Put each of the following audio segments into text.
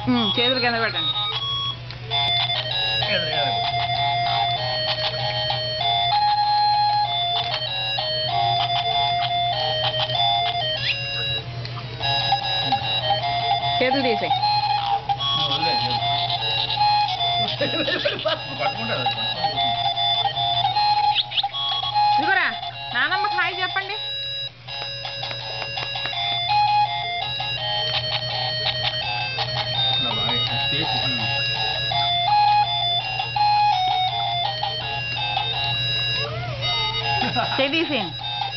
ఉమ్, చేతులు కింద పెట్టండి ఎదురు, ఎదురు. చేతులు తీసేయి వదిలేయ్. పట్టుకుంటారు అది, పట్టుకుంటారు. ఇదిగోరా నానమ్మకి హాయ్ చెప్పండి ఇట్లా బాగా ఇట్లా స్పేస్ ఇవ్వండి. చేయి తీసేయండి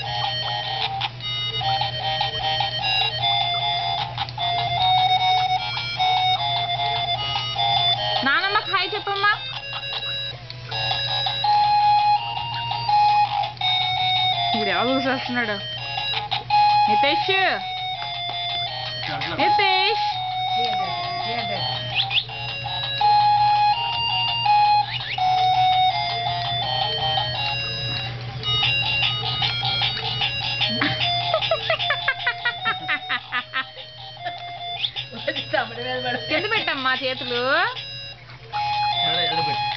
నానమ్మకి హాయ్ చెప్పమ్మా ఇప్పుడు ఎవరు చూసేస్తున్నాడు నితేష్ నితేష్ కింద పెట్టమ్మా చేతులు ఎడ- ఎడ పెట్టు.